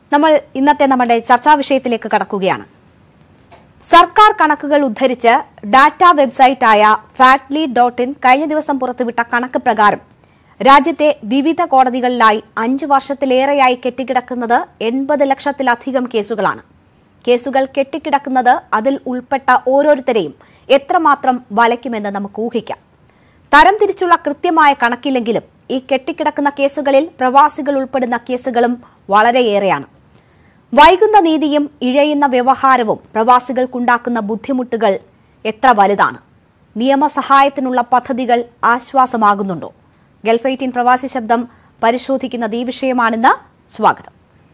നമ്മൾ ഇന്നത്തെ നമ്മുടെ ചർച്ചാ വിഷയത്തിലേക്ക് കടക്കുകയാണ് സർക്കാർ കണക്കുകൾ ഉദ്ധരിച്ച് ഡാറ്റ വെബ്സൈറ്റായ ഫാറ്റ്ലി ഡോട്ട് ഇൻ കഴിഞ്ഞ ദിവസം പുറത്തുവിട്ട കണക്ക് പ്രകാരം രാജ്യത്തെ വിവിധ കോടതികളിലായി അഞ്ചു വർഷത്തിലേറെയായി കെട്ടിക്കിടക്കുന്നത് എൺപത് ലക്ഷത്തിലധികം കേസുകളാണ് കേസുകൾ കെട്ടിക്കിടക്കുന്നത് അതിൽ ഉൾപ്പെട്ട ഓരോരുത്തരെയും എത്രമാത്രം വലയ്ക്കുമെന്ന് നമുക്ക് ഊഹിക്കാം തരം തിരിച്ചുള്ള കൃത്യമായ കണക്കില്ലെങ്കിലും ഈ കെട്ടിക്കിടക്കുന്ന കേസുകളിൽ പ്രവാസികൾ ഉൾപ്പെടുന്ന കേസുകളും വളരെയേറെയാണ് വൈകുന്ന നീതിയും ഇഴയുന്ന വ്യവഹാരവും പ്രവാസികൾക്കുണ്ടാക്കുന്ന ബുദ്ധിമുട്ടുകൾ എത്ര വലുതാണ് നിയമസഹായത്തിനുള്ള പദ്ധതികൾ ആശ്വാസമാകുന്നുണ്ടോ ഗൾഫ് എയ്റ്റീൻ പ്രവാസി ശബ്ദം പരിശോധിക്കുന്നത് ഈ വിഷയമാണെന്ന് സ്വാഗതം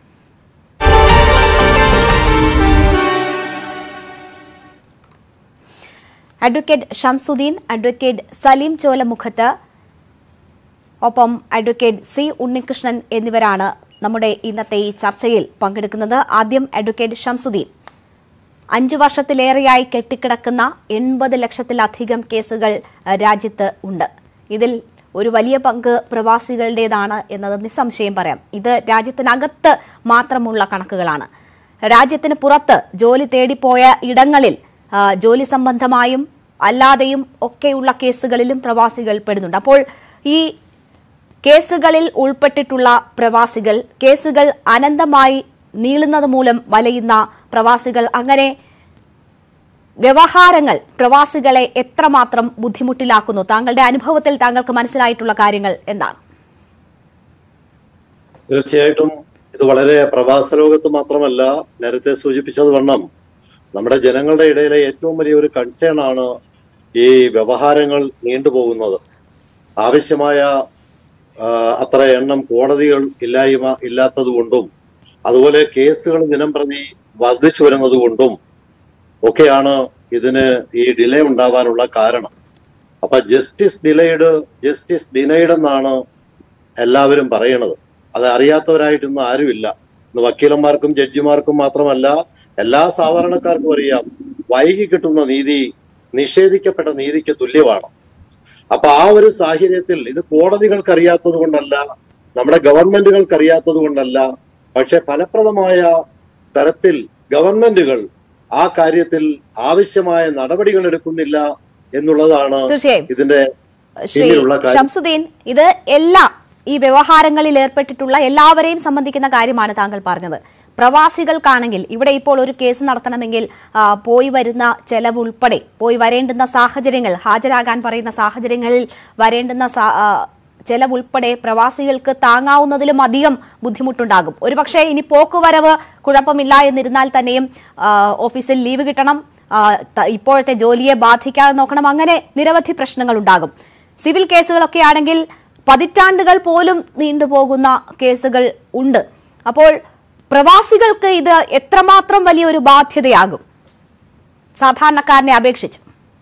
അഡ്വക്കേറ്റ് ഷംസുദ്ദീൻ അഡ്വക്കേറ്റ് സലീം ചോലമുഖത്ത് ഒപ്പം അഡ്വക്കേറ്റ് സി ഉണ്ണികൃഷ്ണൻ എന്നിവരാണ് നമ്മുടെ ഇന്നത്തെ ഈ ചർച്ചയിൽ പങ്കെടുക്കുന്നത് ആദ്യം അഡ്വക്കേറ്റ് ഷംസുദ്ദീൻ അഞ്ചു വർഷത്തിലേറെയായി കെട്ടിക്കിടക്കുന്ന എൺപത് ലക്ഷത്തിലധികം കേസുകൾ അഹ്, രാജ്യത്ത് ഉണ്ട് ഇതിൽ ഒരു വലിയ പങ്ക് പ്രവാസികളുടേതാണ് എന്നത് നിസ്സംശയം പറയാം ഇത് രാജ്യത്തിനകത്ത് മാത്രമുള്ള കണക്കുകളാണ് രാജ്യത്തിന് പുറത്ത് ജോലി തേടിപ്പോയ ഇടങ്ങളിൽ ആ, ജോലി സംബന്ധമായും അല്ലാതെയും ഒക്കെയുള്ള കേസുകളിലും പ്രവാസികൾ പെടുന്നുണ്ട് അപ്പോൾ ഈ കേസുകളിൽ ഉൾപ്പെട്ടിട്ടുള്ള പ്രവാസികൾ കേസുകൾ അനന്തമായി നീളുന്നത് മൂലം വലയുന്ന പ്രവാസികൾ അങ്ങനെ വ്യവഹാരങ്ങൾ പ്രവാസികളെ എത്രമാത്രം ബുദ്ധിമുട്ടിലാക്കുന്നു താങ്കളുടെ അനുഭവത്തിൽ താങ്കൾക്ക് മനസ്സിലായിട്ടുള്ള കാര്യങ്ങൾ എന്താണ് തീർച്ചയായിട്ടും ഇത് വളരെ പ്രവാസ ലോകത്ത് മാത്രമല്ല നേരത്തെ സൂചിപ്പിച്ചത് വണ്ണം നമ്മുടെ ജനങ്ങളുടെ ഇടയിലെ ഏറ്റവും വലിയ ഒരു കൺസേൺ ആണ് ഈ വ്യവഹാരങ്ങൾ നീണ്ടുപോകുന്നത് ആവശ്യമായ ആ, അത്ര എണ്ണം കോടതികൾ ഇല്ലായ്മ ഇല്ലാത്തത് കൊണ്ടും അതുപോലെ കേസുകൾ ദിനം പ്രതി വർദ്ധിച്ചു വരുന്നത് കൊണ്ടും ഒക്കെയാണ് ഇതിന് ഈ ഡിലേ ഉണ്ടാവാനുള്ള കാരണം അപ്പൊ ജസ്റ്റിസ് ഡിലേഡ് ജസ്റ്റിസ് ഡിനൈഡ് എന്നാണ് എല്ലാവരും പറയണത് അത് അറിയാത്തവരായിട്ടൊന്നും ആരുമില്ല ഇന്ന് വക്കീലന്മാർക്കും ജഡ്ജിമാർക്കും മാത്രമല്ല എല്ലാ സാധാരണക്കാർക്കും അറിയാം വൈകി കിട്ടുന്ന നീതി നിഷേധിക്കപ്പെട്ട നീതിക്ക് തുല്യമാണ് അപ്പൊ ആ ഒരു സാഹചര്യത്തിൽ ഇത് കോടതികൾക്ക് അറിയാത്തത് കൊണ്ടല്ല നമ്മുടെ ഗവൺമെന്റുകൾക്ക് അറിയാത്തത് കൊണ്ടല്ല പക്ഷെ ഫലപ്രദമായ തരത്തിൽ ഗവൺമെന്റുകൾ ആ കാര്യത്തിൽ ആവശ്യമായ നടപടികൾ എടുക്കുന്നില്ല എന്നുള്ളതാണ് തീർച്ചയായും ഇതിന്റെ ശ്രീ പിന്നിലുള്ള കാര്യം. ഷംസുദ്ദീൻ ഇത് എല്ലാ ഈ വ്യവഹാരങ്ങളിൽ ഏർപ്പെട്ടിട്ടുള്ള എല്ലാവരെയും സംബന്ധിക്കുന്ന കാര്യമാണ് താങ്കൾ പറഞ്ഞത് പ്രവാസികൾക്കാണെങ്കിൽ ഇവിടെ ഇപ്പോൾ ഒരു കേസ് നടത്തണമെങ്കിൽ ആ, പോയി വരുന്ന ചെലവ് ഉൾപ്പെടെ പോയി വരേണ്ടുന്ന സാഹചര്യങ്ങൾ ഹാജരാകാൻ പറയുന്ന സാഹചര്യങ്ങളിൽ വരേണ്ടുന്ന സാ- ആ, ചെലവ് ഉൾപ്പെടെ പ്രവാസികൾക്ക് താങ്ങാവുന്നതിലും അധികം ബുദ്ധിമുട്ടുണ്ടാകും ഒരുപക്ഷെ ഇനി പോക്കുവരവ് കുഴപ്പമില്ല എന്നിരുന്നാൽ തന്നെയും ആ, ഓഫീസിൽ ലീവ് കിട്ടണം ആ, ത- ഇപ്പോഴത്തെ ജോലിയെ ബാധിക്കാതെ നോക്കണം അങ്ങനെ നിരവധി പ്രശ്നങ്ങൾ ഉണ്ടാകും സിവിൽ കേസുകളൊക്കെ ആണെങ്കിൽ പതിറ്റാണ്ടുകൾ പോലും നീണ്ടുപോകുന്ന കേസുകൾ ഉണ്ട് അപ്പോൾ പ്രവാസികൾക്ക് ഇത് എത്രമാത്രം വലിയൊരു ബാധ്യതയാകും സാധാരണക്കാരനെ അപേക്ഷിച്ച്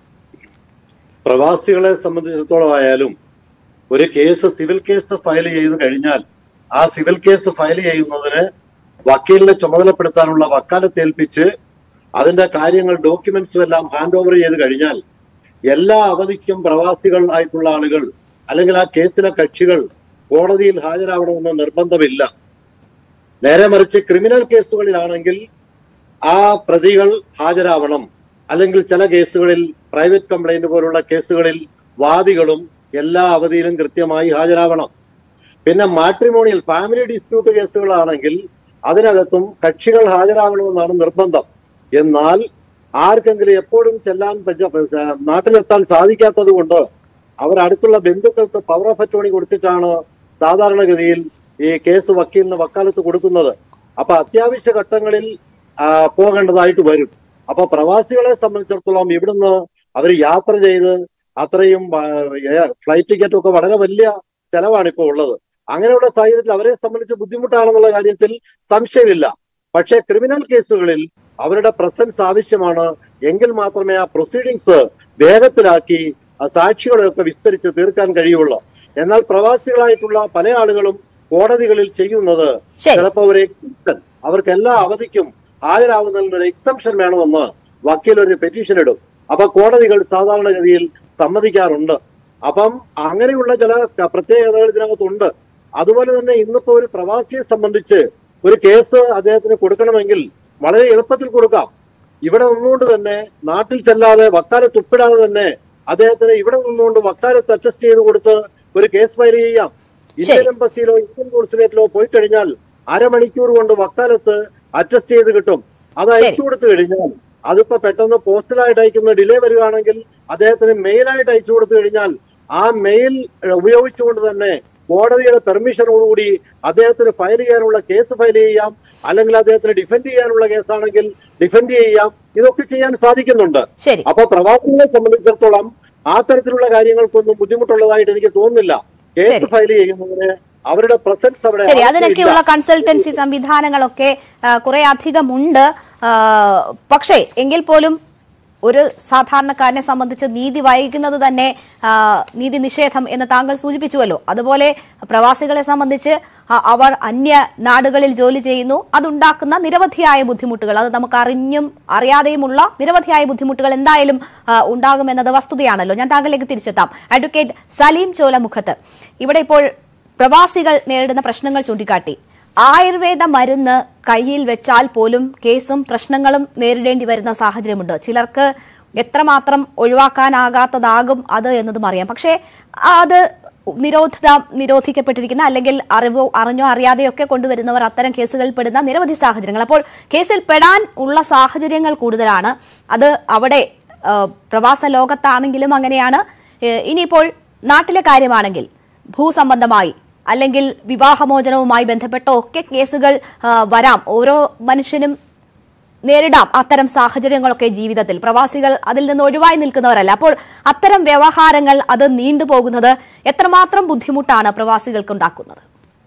പ്രവാസികളെ സംബന്ധിച്ചിടത്തോളം ആയാലും ഒരു കേസ് സിവിൽ കേസ് ഫയൽ ചെയ്ത് കഴിഞ്ഞാൽ ആ സിവിൽ കേസ് ഫയൽ ചെയ്യുന്നതിന് വക്കീലിനെ ചുമതലപ്പെടുത്താനുള്ള വക്കാലത്ത് ഏൽപ്പിച്ച് അതിന്റെ കാര്യങ്ങൾ ഡോക്യുമെന്റ്സും എല്ലാം ഹാൻഡ് ഓവർ ചെയ്ത് കഴിഞ്ഞാൽ എല്ലാ അവധിക്കും പ്രവാസികൾ ആയിട്ടുള്ള ആളുകൾ അല്ലെങ്കിൽ ആ കേസിലെ കക്ഷികൾ കോടതിയിൽ ഹാജരാവണമെന്ന് നിർബന്ധമില്ല നേരെ മറിച്ച് ക്രിമിനൽ കേസുകളിലാണെങ്കിൽ ആ പ്രതികൾ ഹാജരാവണം അല്ലെങ്കിൽ ചില കേസുകളിൽ പ്രൈവറ്റ് കംപ്ലൈന്റ് പോലുള്ള കേസുകളിൽ വാദികളും എല്ലാ അവധിയിലും കൃത്യമായി ഹാജരാവണം പിന്നെ മാട്രിമോണിയൽ ഫാമിലി ഡിസ്പ്യൂട്ട് കേസുകളാണെങ്കിൽ അതിനകത്തും കക്ഷികൾ ഹാജരാകണമെന്നാണ് നിർബന്ധം എന്നാൽ ആർക്കെങ്കിലും എപ്പോഴും ചെല്ലാൻ പറ്റ- പ- നാട്ടിലെത്താൻ സാധിക്കാത്തത് കൊണ്ട് അവർ അടുത്തുള്ള ബന്ധുക്കൾക്ക് പവർ ഓഫ് അറ്റോണി കൊടുത്തിട്ടാണ് സാധാരണഗതിയിൽ ഈ കേസ് വക്കീലിന് വക്കാലത്ത് കൊടുക്കുന്നത് അപ്പൊ അത്യാവശ്യ ഘട്ടങ്ങളിൽ ആ, പോകേണ്ടതായിട്ട് വരും അപ്പൊ പ്രവാസികളെ സംബന്ധിച്ചിടത്തോളം ഇവിടുന്ന് അവർ യാത്ര ചെയ്ത് അത്രയും ഫ്ലൈറ്റ് ടിക്കറ്റും ഒക്കെ വളരെ വലിയ ചെലവാണ് ഇപ്പോൾ ഉള്ളത് അങ്ങനെയുള്ള സാഹചര്യത്തിൽ അവരെ സംബന്ധിച്ച് ബുദ്ധിമുട്ടാണെന്നുള്ള കാര്യത്തിൽ സംശയമില്ല പക്ഷേ ക്രിമിനൽ കേസുകളിൽ അവരുടെ പ്രസൻസ് ആവശ്യമാണ് എങ്കിൽ മാത്രമേ ആ പ്രൊസീഡിങ്സ് വേഗത്തിലാക്കി ആ സാക്ഷികളെയൊക്കെ വിസ്തരിച്ച് തീർക്കാൻ കഴിയുള്ളൂ എന്നാൽ പ്രവാസികളായിട്ടുള്ള പല ആളുകളും കോടതികളിൽ ചെയ്യുന്നത് ശരി ചിലപ്പോൾ ഒരു എക്സംഷൻ അവർക്ക് എല്ലാ അവധിക്കും ഹാജരാകുന്നതിന് ഒരു എക്സംഷൻ വേണമെന്ന് വക്കീൽ ഒരു പെറ്റീഷൻ ഇടും അപ്പൊ കോടതികൾ സാധാരണഗതിയിൽ സമ്മതിക്കാറുണ്ട് അപ്പം അങ്ങനെയുള്ള ചില ക- പ്രത്യേകതകൾ ഇതിനകത്തുണ്ട് അതുപോലെ തന്നെ ഇന്നിപ്പോ ഒരു പ്രവാസിയെ സംബന്ധിച്ച് ഒരു കേസ് അദ്ദേഹത്തിന് കൊടുക്കണമെങ്കിൽ വളരെ എളുപ്പത്തിൽ കൊടുക്കാം ഇവിടെ നിന്നുകൊണ്ട് തന്നെ നാട്ടിൽ ചെല്ലാതെ വക്കാലത്ത് ഉൾപ്പെടാതെ തന്നെ അദ്ദേഹത്തിന് ഇവിടെ നിന്നുകൊണ്ട് വക്കാലത്ത് അഡ്ജസ്റ്റ് ചെയ്ത് കൊടുത്ത് ഒരു കേസ് ഫയൽ ചെയ്യാം ഇന്ത്യൻ എംബസിയിലോ ഇന്ത്യൻ കോൺസുലേറ്റിലോ പോയി കഴിഞ്ഞാൽ അരമണിക്കൂർ കൊണ്ട് വക്കാലത്ത് അഡ്ജസ്റ്റ് ചെയ്ത് കിട്ടും അത് അയച്ചു കൊടുത്തു കഴിഞ്ഞാൽ അതിപ്പോ പെട്ടെന്ന് പോസ്റ്റലായിട്ട് അയക്കുന്ന ഡിലേ വരികയാണെങ്കിൽ അദ്ദേഹത്തിന് മെയിലായിട്ട് അയച്ചു കൊടുത്തു കഴിഞ്ഞാൽ ആ മെയിൽ ഉപയോഗിച്ചുകൊണ്ട് തന്നെ കോടതിയുടെ പെർമിഷനോടുകൂടി അദ്ദേഹത്തിന് ഫയൽ ചെയ്യാനുള്ള കേസ് ഫയൽ ചെയ്യാം അല്ലെങ്കിൽ അദ്ദേഹത്തിന് ഡിഫെൻഡ് ചെയ്യാനുള്ള കേസാണെങ്കിൽ ഡിഫെൻഡ് ചെയ്യാം ഇതൊക്കെ ചെയ്യാൻ സാധിക്കുന്നുണ്ട് ശരി അപ്പൊ പ്രവാസികളെ സംബന്ധിച്ചിടത്തോളം ആ തരത്തിലുള്ള കാര്യങ്ങൾക്കൊന്നും ബുദ്ധിമുട്ടുള്ളതായിട്ട് എനിക്ക് തോന്നുന്നില്ല കേസ് ശരി. ഫയൽ ചെയ്യുന്നതിന് അവരുടെ പ്രസൻസ് അവിടെ ശരി ആവശ്യമില്ല. അതിനൊക്കെയുള്ള കൺസൾട്ടൻസി സംവിധാനങ്ങളൊക്കെ ആ, കുറെ അധികമുണ്ട് ആ, പക്ഷേ എങ്കിൽ പോലും ഒരു സാധാരണക്കാരനെ സംബന്ധിച്ച് നീതി വൈകുന്നത് തന്നെ ആ, നീതി നിഷേധം എന്ന് താങ്കൾ സൂചിപ്പിച്ചുവല്ലോ അതുപോലെ പ്രവാസികളെ സംബന്ധിച്ച് ആ, അവർ അന്യ നാടുകളിൽ ജോലി ചെയ്യുന്നു അതുണ്ടാക്കുന്ന നിരവധിയായ ബുദ്ധിമുട്ടുകൾ അത് നമുക്ക് അറിഞ്ഞും അറിയാതെയുമുള്ള നിരവധിയായ ബുദ്ധിമുട്ടുകൾ എന്തായാലും ആ, ഉണ്ടാകുമെന്നത് വസ്തുതയാണല്ലോ ഞാൻ താങ്കളിലേക്ക് തിരിച്ചെത്താം അഡ്വക്കേറ്റ് സലീം ചോലമുഖത്ത് ഇവിടെ ഇപ്പോൾ പ്രവാസികൾ നേരിടുന്ന പ്രശ്നങ്ങൾ ചൂണ്ടിക്കാട്ടി ആയുർവേദ മരുന്ന് കയ്യിൽ വെച്ചാൽ പോലും കേസും പ്രശ്നങ്ങളും നേരിടേണ്ടി വരുന്ന സാഹചര്യമുണ്ട് ചിലർക്ക് എത്രമാത്രം ഒഴിവാക്കാനാകാത്തതാകും അത് എന്നതും അറിയാം പക്ഷേ അത് നിരോധിത നിരോധിക്കപ്പെട്ടിരിക്കുന്ന അല്ലെങ്കിൽ അറിവോ അറിഞ്ഞോ അറിയാതെയോ ഒക്കെ കൊണ്ടുവരുന്നവർ അത്തരം കേസുകളിൽ പെടുന്ന നിരവധി സാഹചര്യങ്ങൾ അപ്പോൾ കേസിൽ പെടാൻ ഉള്ള സാഹചര്യങ്ങൾ കൂടുതലാണ് അത് അവിടെ ആ, പ്രവാസ ലോകത്താണെങ്കിലും അങ്ങനെയാണ് ഏ, ഇനിയിപ്പോൾ നാട്ടിലെ കാര്യമാണെങ്കിൽ ഭൂസംബന്ധമായി അല്ലെങ്കിൽ വിവാഹമോചനവുമായി ബന്ധപ്പെട്ട ഒക്കെ കേസുകൾ ആ, വരാം ഓരോ മനുഷ്യനും നേരിടാം അത്തരം സാഹചര്യങ്ങളൊക്കെ ജീവിതത്തിൽ പ്രവാസികൾ അതിൽ നിന്ന് ഒഴിവായി നിൽക്കുന്നവരല്ല അപ്പോൾ അത്തരം വ്യവഹാരങ്ങൾ അത് നീണ്ടുപോകുന്നത് എത്രമാത്രം ബുദ്ധിമുട്ടാണ് പ്രവാസികൾക്ക് ഉണ്ടാക്കുന്നത്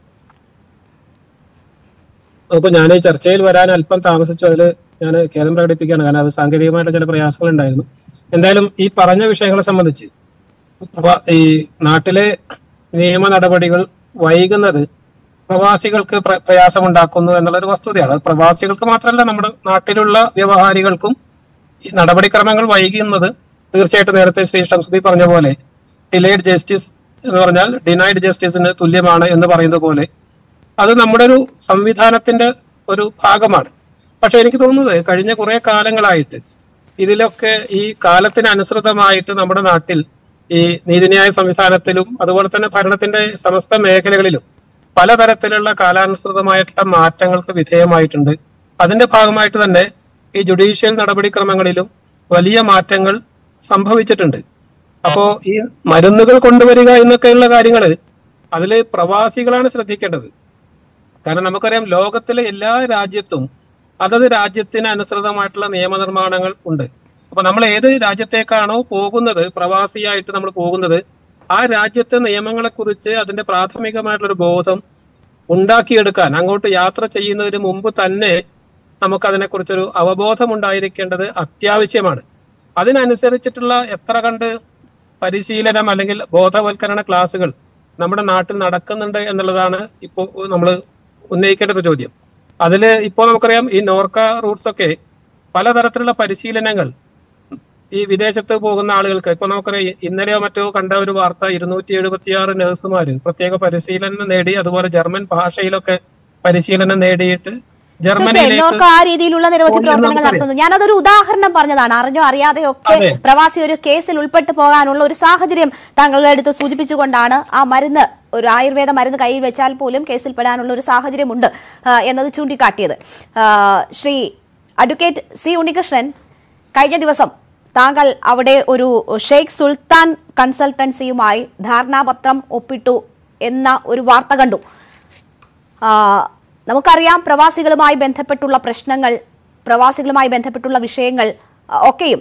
അപ്പൊ ഞാൻ ഈ ചർച്ചയിൽ വരാൻ അല്പം താമസിച്ചു അതിൽ ഞാൻ ഖേദം പ്രകടിപ്പിക്കുകയാണ് കാരണം അത് സാങ്കേതികമായിട്ടുള്ള ചില പ്രയാസങ്ങൾ ഉണ്ടായിരുന്നു എന്തായാലും ഈ പറഞ്ഞ വിഷയങ്ങളെ സംബന്ധിച്ച് പ്രവാ- ഈ നാട്ടിലെ നിയമ നടപടികൾ വൈകുന്നത് പ്രവാസികൾക്ക് പ്ര- പ്രയാസമുണ്ടാക്കുന്നു എന്നുള്ളൊരു വസ്തുതയാണ് അത് പ്രവാസികൾക്ക് മാത്രമല്ല നമ്മുടെ നാട്ടിലുള്ള വ്യവഹാരികൾക്കും ഈ നടപടിക്രമങ്ങൾ വൈകുന്നത് തീർച്ചയായിട്ടും നേരത്തെ ശ്രീ ഷംസുദി പറഞ്ഞ പോലെ ഡിലേഡ് ജസ്റ്റിസ് എന്ന് പറഞ്ഞാൽ ഡിനൈഡ് ജസ്റ്റിസിന് തുല്യമാണ് എന്ന് പറയുന്നത് പോലെ അത് നമ്മുടെ ഒരു സംവിധാനത്തിന്റെ ഒരു ഭാഗമാണ് പക്ഷെ എനിക്ക് തോന്നുന്നത് കഴിഞ്ഞ കുറെ കാലങ്ങളായിട്ട് ഇതിലൊക്കെ ഈ കാലത്തിന് അനുസൃതമായിട്ട് നമ്മുടെ നാട്ടിൽ ഈ നീതിന്യായ സംവിധാനത്തിലും അതുപോലെ തന്നെ ഭരണത്തിന്റെ സമസ്ത മേഖലകളിലും പലതരത്തിലുള്ള കാലാനുസൃതമായിട്ടുള്ള മാറ്റങ്ങൾക്ക് വിധേയമായിട്ടുണ്ട് അതിന്റെ ഭാഗമായിട്ട് തന്നെ ഈ ജുഡീഷ്യൽ നടപടിക്രമങ്ങളിലും വലിയ മാറ്റങ്ങൾ സംഭവിച്ചിട്ടുണ്ട് അപ്പോ ഈ മരുന്നുകൾ കൊണ്ടുവരിക എന്നൊക്കെയുള്ള കാര്യങ്ങൾ അതില് പ്രവാസികളാണ് ശ്രദ്ധിക്കേണ്ടത് കാരണം നമുക്കറിയാം ലോകത്തിലെ എല്ലാ രാജ്യത്തും അതത് രാജ്യത്തിന് അനുസൃതമായിട്ടുള്ള നിയമനിർമ്മാണങ്ങൾ ഉണ്ട് അപ്പൊ നമ്മൾ ഏത് രാജ്യത്തേക്കാണോ പോകുന്നത് പ്രവാസിയായിട്ട് നമ്മൾ പോകുന്നത് ആ രാജ്യത്തെ നിയമങ്ങളെ കുറിച്ച് അതിന്റെ പ്രാഥമികമായിട്ടുള്ള ഒരു ബോധം ഉണ്ടാക്കിയെടുക്കാൻ അങ്ങോട്ട് യാത്ര ചെയ്യുന്നതിന് മുമ്പ് തന്നെ നമുക്ക് അതിനെക്കുറിച്ചൊരു അവബോധം ഉണ്ടായിരിക്കേണ്ടത് അത്യാവശ്യമാണ് അതിനനുസരിച്ചിട്ടുള്ള എത്ര കണ്ട് പരിശീലനം അല്ലെങ്കിൽ ബോധവൽക്കരണ ക്ലാസ്സുകൾ നമ്മുടെ നാട്ടിൽ നടക്കുന്നുണ്ട് എന്നുള്ളതാണ് ഇപ്പോൾ നമ്മൾ ഉന്നയിക്കേണ്ട ഒരു ചോദ്യം അതിൽ ഇപ്പോൾ നമുക്കറിയാം ഈ നോർക്ക റൂട്ട്സ് ഒക്കെ പലതരത്തിലുള്ള പരിശീലനങ്ങൾ ഈ വിദേശത്ത് പോകുന്ന ആളുകൾക്ക് ഇപ്പൊ നമുക്കറിയാം ഇന്നലെയോ മറ്റോ കണ്ട ഒരു വാർത്ത ഇരുന്നൂറ്റി എഴുപത്തിയാറ് നഴ്സുമാര് പ്രത്യേക പരിശീലനം നേടി അതുപോലെ ജർമ്മൻ ഭാഷയിലൊക്കെ പരിശീലനം നേടിയിട്ട് തീർച്ചയായും ജർമ്മനിയിലേക്ക് നോർക്ക് ആ രീതിയിലുള്ള നിരവധി പോകുന്നത് പ്രവർത്തനങ്ങൾ നമുക്കറിയാം. നടത്തുന്നു ഞാനതൊരു ഉദാഹരണം പറഞ്ഞതാണ് അറിഞ്ഞോ അറിയാതെയോ ഒക്കെ അതെ. പ്രവാസി ഒരു കേസിൽ ഉൾപ്പെട്ടു പോകാനുള്ള ഒരു സാഹചര്യം താങ്കളുടെ അടുത്ത് സൂചിപ്പിച്ചുകൊണ്ടാണ് ആ മരുന്ന് ഒരു ആയുർവേദ മരുന്ന് കയ്യിൽ വെച്ചാൽ പോലും കേസിൽ പെടാനുള്ള ഒരു സാഹചര്യമുണ്ട് ആ, എന്നത് ചൂണ്ടിക്കാട്ടിയത് ആ, ശ്രീ അഡ്വക്കേറ്റ് സി ഉണ്ണികൃഷ്ണൻ കഴിഞ്ഞ ദിവസം താങ്കൾ അവിടെ ഒരു ഷെയ്ഖ് സുൽത്താൻ കൺസൾട്ടൻസിയുമായി ധാരണാപത്രം ഒപ്പിട്ടു എന്ന ഒരു വാർത്ത കണ്ടു ആ, നമുക്കറിയാം പ്രവാസികളുമായി ബന്ധപ്പെട്ടുള്ള പ്രശ്നങ്ങൾ പ്രവാസികളുമായി ബന്ധപ്പെട്ടുള്ള വിഷയങ്ങൾ ആ, ഒക്കെയും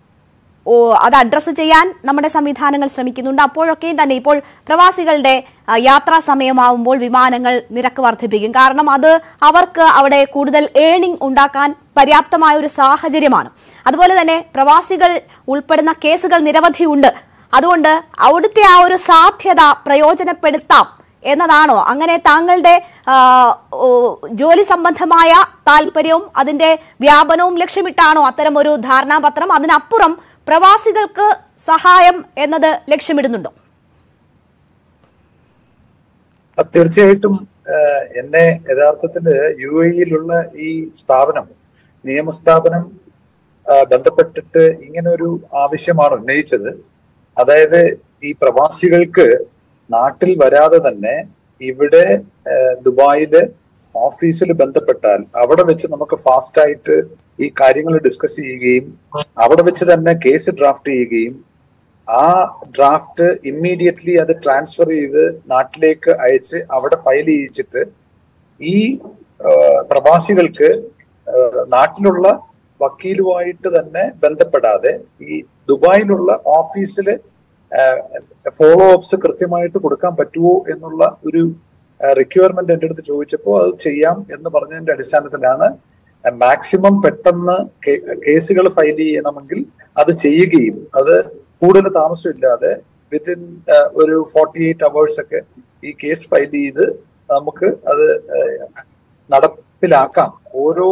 ഓ അത് അഡ്രസ്സ് ചെയ്യാൻ നമ്മുടെ സംവിധാനങ്ങൾ ശ്രമിക്കുന്നുണ്ട് അപ്പോഴൊക്കെയും തന്നെ ഇപ്പോൾ പ്രവാസികളുടെ ആ, യാത്രാ സമയമാവുമ്പോൾ വിമാനങ്ങൾ നിരക്ക് വർദ്ധിപ്പിക്കും കാരണം അത് അവർക്ക് അവിടെ കൂടുതൽ ഏണിംഗ് ഉണ്ടാക്കാൻ പര്യാപ്തമായ ഒരു സാഹചര്യമാണ് അതുപോലെ തന്നെ പ്രവാസികൾ ഉൾപ്പെടുന്ന കേസുകൾ നിരവധിയുണ്ട് അതുകൊണ്ട് അവിടുത്തെ ആ ഒരു സാധ്യത പ്രയോജനപ്പെടുത്താം എന്നതാണോ അങ്ങനെ താങ്കളുടെ ആ, ഓ, ജോലി സംബന്ധമായ താല്പര്യവും അതിന്റെ വ്യാപനവും ലക്ഷ്യമിട്ടാണോ അത്തരം ഒരു ധാരണാപത്രം അതിനപ്പുറം പ്രവാസികൾക്ക് സഹായം എന്നത് ലക്ഷ്യമിടുന്നുണ്ടോ അത് തീർച്ചയായിട്ടും ഏഹ്, എന്നെ യഥാർത്ഥത്തില് യു എയിലുള്ള ഈ സ്ഥാപനം നിയമസ്ഥാപനം ആ, ബന്ധപ്പെട്ടിട്ട് ഇങ്ങനെ ഒരു ആവശ്യമാണ് ഉന്നയിച്ചത് അതായത് ഈ പ്രവാസികൾക്ക് നാട്ടിൽ വരാതെ തന്നെ ഇവിടെ ഏഹ്, ദുബായില് ഓഫീസിൽ ബന്ധപ്പെട്ടാൽ അവിടെ വെച്ച് നമുക്ക് ഫാസ്റ്റ് ആയിട്ട് ഈ കാര്യങ്ങൾ ഡിസ്കസ് ചെയ്യുകയും അവിടെ വെച്ച് തന്നെ കേസ് ഡ്രാഫ്റ്റ് ചെയ്യുകയും ആ ഡ്രാഫ്റ്റ് ഇമ്മീഡിയറ്റ്ലി അത് ട്രാൻസ്ഫർ ചെയ്ത് നാട്ടിലേക്ക് അയച്ച് അവിടെ ഫയൽ ചെയ്യിച്ചിട്ട് ഈ ആ, പ്രവാസികൾക്ക് ആ, നാട്ടിലുള്ള വക്കീലുമായിട്ട് തന്നെ ബന്ധപ്പെടാതെ ഈ ദുബായിലുള്ള ഓഫീസിൽ ഫോളോ അപ്സ് കൃത്യമായിട്ട് കൊടുക്കാൻ പറ്റുമോ എന്നുള്ള ഒരു റിക്വയർമെന്റ് എൻ്റെ അടുത്ത് ചോദിച്ചപ്പോൾ അത് ചെയ്യാം എന്ന് പറഞ്ഞതിന്റെ അടിസ്ഥാനത്തിലാണ് മാക്സിമം പെട്ടെന്ന് കേസുകൾ ഫയൽ ചെയ്യണമെങ്കിൽ അത് ചെയ്യുകയും അത് കൂടുതൽ താമസമില്ലാതെ വിത്തിൻ ഒരു ഫോർട്ടി എയ്റ്റ് അവേഴ്സ് ഒക്കെ ഈ കേസ് ഫയൽ ചെയ്ത് നമുക്ക് അത് ഏഹ്, നടപ്പിലാക്കാം ഓരോ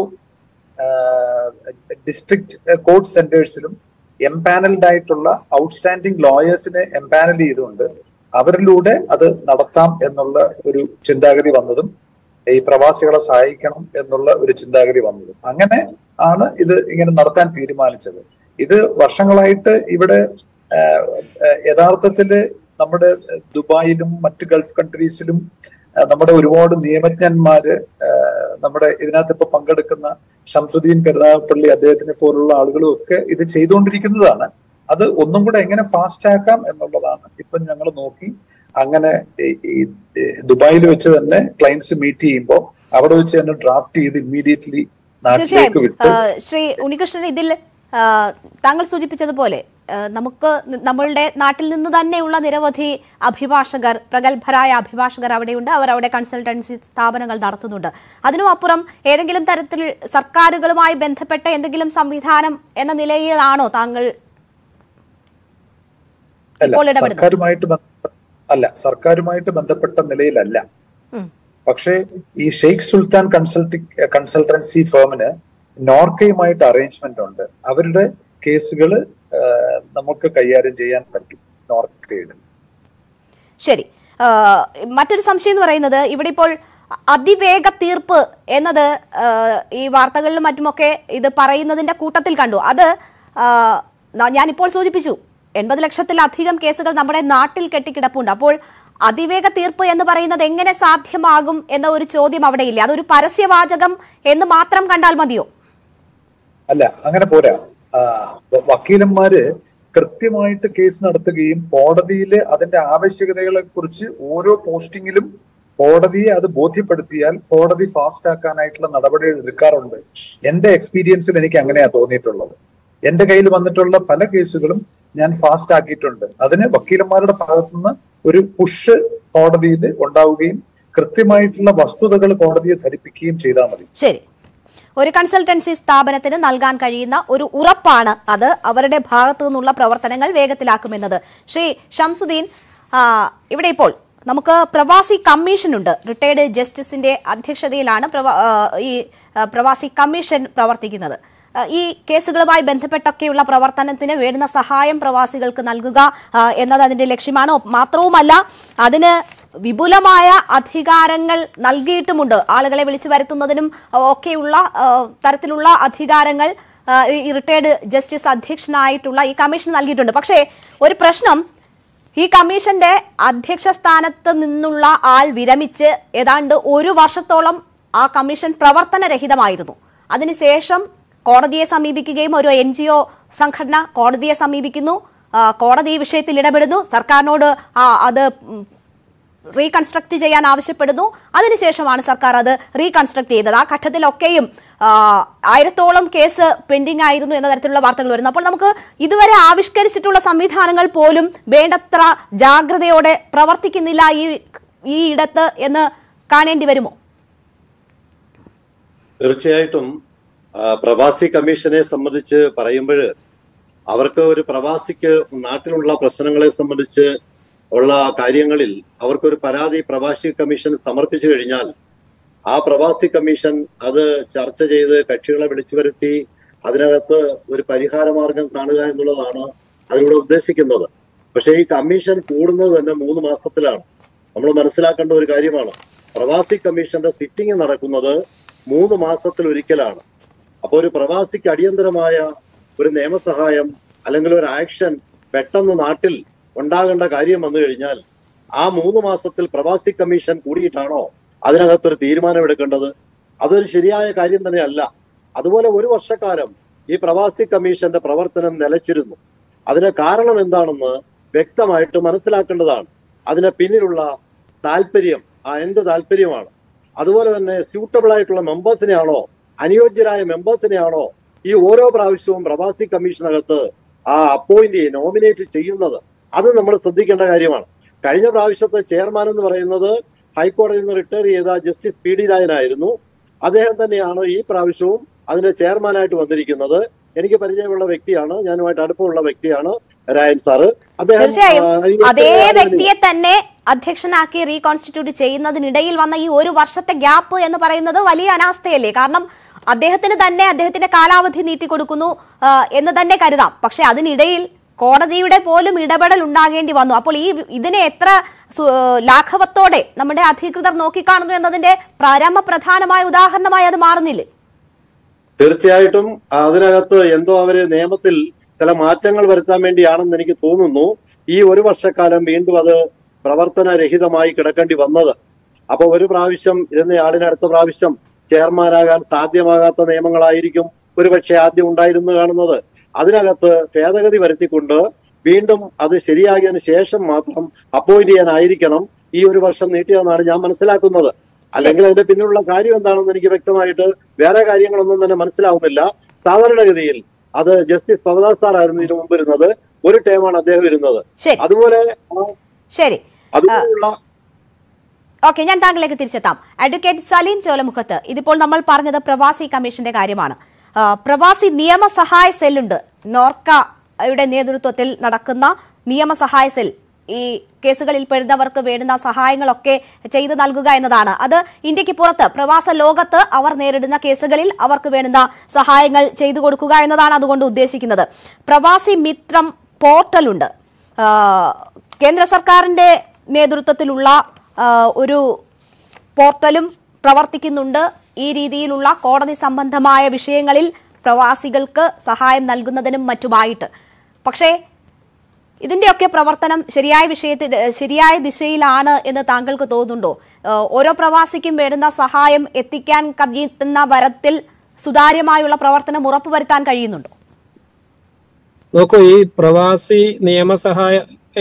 ഡിസ്ട്രിക്ട് കോർട്ട് സെന്റേഴ്സിലും എംപാനൽഡ് ആയിട്ടുള്ള ഔട്ട്സ്റ്റാൻഡിംഗ് ലോയേഴ്സിനെ എംപാനൽ ചെയ്തുകൊണ്ട് അവരിലൂടെ അത് നടത്താം എന്നുള്ള ഒരു ചിന്താഗതി വന്നതും ഈ പ്രവാസികളെ സഹായിക്കണം എന്നുള്ള ഒരു ചിന്താഗതി വന്നതും അങ്ങനെ ആണ് ഇത് ഇങ്ങനെ നടത്താൻ തീരുമാനിച്ചത് ഇത് വർഷങ്ങളായിട്ട് ഇവിടെ ആഹ്, ആഹ്, യഥാർത്ഥത്തില് നമ്മുടെ ദുബായിലും മറ്റ് ഗൾഫ് കൺട്രീസിലും ആഹ്, നമ്മുടെ ഒരുപാട് നിയമജ്ഞന്മാര് ആഹ്, നമ്മുടെ ഇതിനകത്ത് ഇപ്പൊ പങ്കെടുക്കുന്ന ഷംസുദ്ദീൻ കരുനാഗപ്പള്ളി അദ്ദേഹത്തിനെ പോലുള്ള ആളുകളും ഒക്കെ ഇത് ചെയ്തുകൊണ്ടിരിക്കുന്നതാണ് അത് ഒന്നും കൂടെ എങ്ങനെ ഫാസ്റ്റ് ആക്കാം എന്നുള്ളതാണ് ഇപ്പൊ ഞങ്ങൾ നോക്കി അങ്ങനെ ഈ- ഈ ദുബായിൽ വെച്ച് തന്നെ ക്ലയൻസ് മീറ്റ് ചെയ്യുമ്പോൾ അവിടെ വെച്ച് തന്നെ ഡ്രാഫ്റ്റ് ചെയ്ത് ഇമ്മീഡിയറ്റ്ലി നാട്ടിലേക്ക് തീർച്ചയായും വിട്ട് ആ, ശ്രീ ഉണ്ണികൃഷ്ണൻ ഇതിൽ ആ, താങ്കൾ സൂചിപ്പിച്ചതുപോലെ ആ, നമുക്ക് ന- നമ്മളുടെ നാട്ടിൽ നിന്ന് തന്നെയുള്ള നിരവധി അഭിഭാഷകർ പ്രഗത്ഭരായ അഭിഭാഷകർ അവിടെയുണ്ട് അവർ അവിടെ കൺസൾട്ടൻസി സ്ഥാപനങ്ങൾ നടത്തുന്നുണ്ട് അതിനും അപ്പുറം ഏതെങ്കിലും തരത്തിൽ സർക്കാരുകളുമായി ബന്ധപ്പെട്ട എന്തെങ്കിലും സംവിധാനം എന്ന നിലയിലാണോ താങ്കൾ അല്ല ഇപ്പോൾ ഇടപെടുന്നത്. സർക്കാരുമായിട്ട് ബന്ധപ്പെട്ട അല്ല സർക്കാരുമായിട്ട് ബന്ധപ്പെട്ട നിലയിലല്ല ഉം. പക്ഷേ ഈ ഷെയ്ഖ് സുൽത്താൻ കൺസൾട്ടി കൺസൾട്ടൻസി ഫേമിന് നോർക്കയുമായിട്ട് അറേഞ്ച്മെന്റ് ഉണ്ട് അവരുടെ കേസുകൾ നമുക്ക് കൈകാര്യം ചെയ്യാൻ പറ്റും നോർക്കയുടെ ശരി ആ, മറ്റൊരു സംശയം എന്ന് പറയുന്നത് ഇവിടെ ഇപ്പോൾ അതിവേഗ തീർപ്പ് എന്നത് ആ, ഈ വാർത്തകളിലും മറ്റുമൊക്കെ ഇത് പറയുന്നതിന്റെ കൂട്ടത്തിൽ കണ്ടു അത് ആ, ന- ഞാനിപ്പോൾ സൂചിപ്പിച്ചു എൺപത് ലക്ഷത്തിലധികം കേസുകൾ നമ്മുടെ നാട്ടിൽ കെട്ടിക്കിടപ്പുണ്ട് അപ്പോൾ അതിവേഗ തീർപ്പ് എന്ന് പറയുന്നത് എങ്ങനെ സാധ്യമാകും എന്ന ഒരു ചോദ്യം അവിടെയില്ല അതൊരു പരസ്യവാചകം എന്ന് മാത്രം കണ്ടാൽ മതിയോ അല്ല അങ്ങനെ പോരാ ആ, വ- വക്കീലന്മാര് കൃത്യമായിട്ട് കേസ് നടത്തുകയും കോടതിയിൽ അതിന്റെ ആവശ്യകതകളെ കുറിച്ച് ഓരോ പോസ്റ്റിങ്ങിലും കോടതിയെ അത് ബോധ്യപ്പെടുത്തിയാൽ കോടതി ഫാസ്റ്റ് ആക്കാനായിട്ടുള്ള നടപടികൾ എടുക്കാറുണ്ട് എന്റെ എക്സ്പീരിയൻസിൽ എനിക്ക് അങ്ങനെയാ തോന്നിയിട്ടുള്ളത് എന്റെ കയ്യിൽ വന്നിട്ടുള്ള പല കേസുകളും ഞാൻ ഫാസ്റ്റ് ആക്കിയിട്ടുണ്ട് അതിന് വക്കീലന്മാരുടെ ഭാഗത്തുനിന്ന് ഒരു പുഷ് കോടതിയിൽ ഉണ്ടാവുകയും കൃത്യമായിട്ടുള്ള വസ്തുതകൾ കോടതിയെ ധരിപ്പിക്കുകയും ചെയ്താൽ മതി ശരി ഒരു കൺസൾട്ടൻസി സ്ഥാപനത്തിന് നൽകാൻ കഴിയുന്ന ഒരു ഉറപ്പാണ് അത് അവരുടെ ഭാഗത്തു നിന്നുള്ള പ്രവർത്തനങ്ങൾ വേഗത്തിലാക്കുമെന്നത് ശ്രീ ഷംസുദ്ദീൻ ആ, ഇവിടെ ഇപ്പോൾ നമുക്ക് പ്രവാസി കമ്മീഷൻ ഉണ്ട് റിട്ടയർഡ് ജസ്റ്റിസിന്റെ അധ്യക്ഷതയിലാണ് പ്രവ- ആ, ഈ ആ, പ്രവാസി കമ്മീഷൻ പ്രവർത്തിക്കുന്നത് ആ, ഈ കേസുകളുമായി ബന്ധപ്പെട്ടൊക്കെയുള്ള പ്രവർത്തനത്തിന് വേണ്ടുന്ന സഹായം പ്രവാസികൾക്ക് നൽകുക ആ, എന്നത് അതിന്റെ ലക്ഷ്യമാണ് മാത്രവുമല്ല അതിന് വിപുലമായ അധികാരങ്ങൾ നൽകിയിട്ടുമുണ്ട് ആളുകളെ വിളിച്ചു വരുത്തുന്നതിനും ആ, ഒക്കെയുള്ള ആ, തരത്തിലുള്ള അധികാരങ്ങൾ ആ, ഈ റിട്ടയർഡ് ജസ്റ്റിസ് അധ്യക്ഷനായിട്ടുള്ള ഈ കമ്മീഷൻ നൽകിയിട്ടുണ്ട് പക്ഷേ ഒരു പ്രശ്നം ഈ കമ്മീഷന്റെ അധ്യക്ഷ സ്ഥാനത്ത് നിന്നുള്ള ആൾ വിരമിച്ച് ഏതാണ്ട് ഒരു വർഷത്തോളം ആ കമ്മീഷൻ പ്രവർത്തനരഹിതമായിരുന്നു അതിനുശേഷം കോടതിയെ സമീപിക്കുകയും ഒരു എൻ ജി ഒ സംഘടന കോടതിയെ സമീപിക്കുന്നു ആ, കോടതി ഈ വിഷയത്തിൽ ഇടപെടുന്നു സർക്കാരിനോട് ആ, അത് ഉം, റീകൺസ്ട്രക്ട് ചെയ്യാൻ ആവശ്യപ്പെടുന്നു അതിനുശേഷമാണ് സർക്കാർ അത് റീകൺസ്ട്രക്ട് ചെയ്തത് ആ ഘട്ടത്തിലൊക്കെയും ആ, ആയിരത്തോളം കേസ് പെൻഡിംഗ് ആയിരുന്നു എന്ന തരത്തിലുള്ള വാർത്തകൾ വരുന്നു അപ്പോൾ നമുക്ക് ഇതുവരെ ആവിഷ്കരിച്ചിട്ടുള്ള സംവിധാനങ്ങൾ പോലും വേണ്ടത്ര ജാഗ്രതയോടെ പ്രവർത്തിക്കുന്നില്ല ഈ ഈ ഇടത്ത് എന്ന് കാണേണ്ടി വരുമോ തീർച്ചയായിട്ടും ആ, പ്രവാസി കമ്മീഷനെ സംബന്ധിച്ച് പറയുമ്പോൾ അവർക്ക് ഒരു പ്രവാസിക്ക് നാട്ടിലുള്ള പ്രശ്നങ്ങളെ സംബന്ധിച്ച് ഉള്ള കാര്യങ്ങളിൽ അവർക്കൊരു പരാതി പ്രവാസി കമ്മീഷൻ സമർപ്പിച്ചു കഴിഞ്ഞാൽ ആ പ്രവാസി കമ്മീഷൻ അത് ചർച്ച ചെയ്ത് കക്ഷികളെ വിളിച്ചു വരുത്തി അതിനകത്ത് ഒരു പരിഹാര മാർഗം കാണുക എന്നുള്ളതാണ് അതിലൂടെ ഉദ്ദേശിക്കുന്നത് പക്ഷേ ഈ കമ്മീഷൻ കൂടുന്നത് തന്നെ മൂന്ന് മാസത്തിലാണ് നമ്മൾ മനസ്സിലാക്കേണ്ട ഒരു കാര്യമാണ് പ്രവാസി കമ്മീഷന്റെ സിറ്റിംഗ് നടക്കുന്നത് മൂന്ന് മാസത്തിൽ ഒരിക്കലാണ് അപ്പൊ ഒരു പ്രവാസിക്ക് അടിയന്തരമായ ഒരു നിയമസഹായം അല്ലെങ്കിൽ ഒരു ആക്ഷൻ പെട്ടെന്ന് നാട്ടിൽ ഉണ്ടാകേണ്ട കാര്യം വന്നു കഴിഞ്ഞാൽ ആ മൂന്ന് മാസത്തിൽ പ്രവാസി കമ്മീഷൻ കൂടിയിട്ടാണോ അതിനകത്തൊരു തീരുമാനം എടുക്കേണ്ടത് അതൊരു ശരിയായ കാര്യം തന്നെയല്ല അതുപോലെ ഒരു വർഷക്കാലം ഈ പ്രവാസി കമ്മീഷന്റെ പ്രവർത്തനം നിലച്ചിരുന്നു അതിന് കാരണം എന്താണെന്ന് വ്യക്തമായിട്ട് മനസ്സിലാക്കേണ്ടതാണ് അതിന് പിന്നിലുള്ള താല്പര്യം ആ എന്ത് താല്പര്യമാണ് അതുപോലെ തന്നെ സ്യൂട്ടബിൾ ആയിട്ടുള്ള മെമ്പേഴ്സിനെയാണോ അനുയോജ്യരായ മെമ്പേഴ്സിനെയാണോ ഈ ഓരോ പ്രാവശ്യവും പ്രവാസി കമ്മീഷനകത്ത് ആ അപ്പോയിന്റ് നോമിനേറ്റ് ചെയ്യുന്നത് അത് നമ്മൾ ശ്രദ്ധിക്കേണ്ട കാര്യമാണ് കഴിഞ്ഞ പ്രാവശ്യത്തെ ചെയർമാൻ എന്ന് പറയുന്നത് ഹൈക്കോടതിയിൽ നിന്ന് റിട്ടയർ ചെയ്ത ജസ്റ്റിസ് പി ഡി രായനായിരുന്നു അദ്ദേഹം തന്നെയാണ് ഈ പ്രാവശ്യവും അതിന്റെ ചെയർമാനായിട്ട് വന്നിരിക്കുന്നത് എനിക്ക് പരിചയമുള്ള വ്യക്തിയാണ് ഞാനുമായിട്ട് അടുപ്പമുള്ള വ്യക്തിയാണ് രായൻ സാറ് അദ്ദേഹം തീർച്ചയായും ആ, ഈ അതേ രായനെ- വ്യക്തിയെ തന്നെ അധ്യക്ഷനാക്കി റീകോൺസ്റ്റിറ്റ്യൂട്ട് ചെയ്യുന്നതിനിടയിൽ വന്ന ഈ ഒരു വർഷത്തെ ഗ്യാപ്പ് എന്ന് പറയുന്നത് വലിയ അനാസ്ഥയല്ലേ കാരണം അദ്ദേഹത്തിന് തന്നെ അദ്ദേഹത്തിന്റെ കാലാവധി നീട്ടിക്കൊടുക്കുന്നു ആ, എന്ന് തന്നെ കരുതാം പക്ഷെ അതിനിടയിൽ കോടതിയുടെ പോലും ഇടപെടൽ ഉണ്ടാകേണ്ടി വന്നു അപ്പോൾ ഈ ഇതിനെ എത്ര സു- ലാഘവത്തോടെ നമ്മുടെ അധികൃതർ നോക്കിക്കാണുന്നു എന്നതിന്റെ പരമപ്രധാനമായ ഉദാഹരണമായി അത് മാറുന്നില്ലേ തീർച്ചയായിട്ടും അതിനകത്ത് എന്തോ അവര് നിയമത്തിൽ ചില മാറ്റങ്ങൾ വരുത്താൻ വേണ്ടിയാണെന്ന് എനിക്ക് തോന്നുന്നു ഈ ഒരു വർഷക്കാലം വീണ്ടും അത് പ്രവർത്തനരഹിതമായി കിടക്കേണ്ടി വന്നത് അപ്പൊ ഒരു പ്രാവശ്യം ഇരുന്നയാളിന് അടുത്ത പ്രാവശ്യം ചെയർമാനാകാൻ സാധ്യമാകാത്ത നിയമങ്ങളായിരിക്കും ഒരുപക്ഷെ ആദ്യം ഉണ്ടായിരുന്നു കാണുന്നത് അതിനകത്ത് ഭേദഗതി വരുത്തിക്കൊണ്ട് വീണ്ടും അത് ശരിയാക്കിയതിനു ശേഷം മാത്രം അപ്പോയിന്റ് ചെയ്യാനായിരിക്കണം ഈ ഒരു വർഷം നീട്ടിയതെന്നാണ് ഞാൻ മനസ്സിലാക്കുന്നത് അല്ലെങ്കിൽ അതിന്റെ പിന്നിലുള്ള കാര്യം എന്താണെന്ന് എനിക്ക് വ്യക്തമായിട്ട് വേറെ കാര്യങ്ങളൊന്നും തന്നെ മനസ്സിലാവുന്നില്ല സാധാരണഗതിയിൽ അത് ജസ്റ്റിസ് ഭവദാസ് സാർ ആയിരുന്നു ഇതിനു മുമ്പ് ഇരുന്നത് ഒരു ടേമാണ് അദ്ദേഹം ഇരുന്നത് ശരി അതുപോലെ ആ, ശരി അതുപോലുള്ള ഓക്കെ ഞാൻ താങ്കളിലേക്ക് തിരിച്ചെത്താം അഡ്വക്കേറ്റ് സലീം ചോലമുഖത്ത് ഇതിപ്പോൾ നമ്മൾ പറഞ്ഞത് പ്രവാസി കമ്മീഷന്റെ കാര്യമാണ് ആ, പ്രവാസി നിയമസഹായ സെല്ലുണ്ട് നോർക്കയുടെ നേതൃത്വത്തിൽ നടക്കുന്ന നിയമസഹായ സെൽ ഈ കേസുകളിൽ പെടുന്നവർക്ക് വേണ്ടുന്ന സഹായങ്ങളൊക്കെ ചെയ്തു നൽകുക എന്നതാണ് അത് ഇന്ത്യക്ക് പുറത്ത് പ്രവാസ ലോകത്ത് അവർ നേരിടുന്ന കേസുകളിൽ അവർക്ക് വേണ്ടുന്ന സഹായങ്ങൾ ചെയ്തു കൊടുക്കുക എന്നതാണ് അതുകൊണ്ട് ഉദ്ദേശിക്കുന്നത് പ്രവാസി മിത്രം പോർട്ടലുണ്ട് ആ, കേന്ദ്ര സർക്കാരിന്റെ നേതൃത്വത്തിലുള്ള ആ, ഒരു പോർട്ടലും പ്രവർത്തിക്കുന്നുണ്ട് ഈ രീതിയിലുള്ള കോടതി സംബന്ധമായ വിഷയങ്ങളിൽ പ്രവാസികൾക്ക് സഹായം നൽകുന്നതിനും മറ്റുമായിട്ട് പക്ഷേ ഇതിന്റെയൊക്കെ പ്രവർത്തനം ശരിയായ വിഷയത്തിൽ ശരിയായ ദിശയിലാണ് എന്ന് താങ്കൾക്ക് തോന്നുന്നുണ്ടോ ആ, ഓരോ പ്രവാസിക്കും വേണ്ടുന്ന സഹായം എത്തിക്കാൻ കഴിയുന്ന വരത്തിൽ സുതാര്യമായുള്ള പ്രവർത്തനം ഉറപ്പുവരുത്താൻ കഴിയുന്നുണ്ടോ നോക്കൂ ഈ പ്രവാസി നിയമസഹായ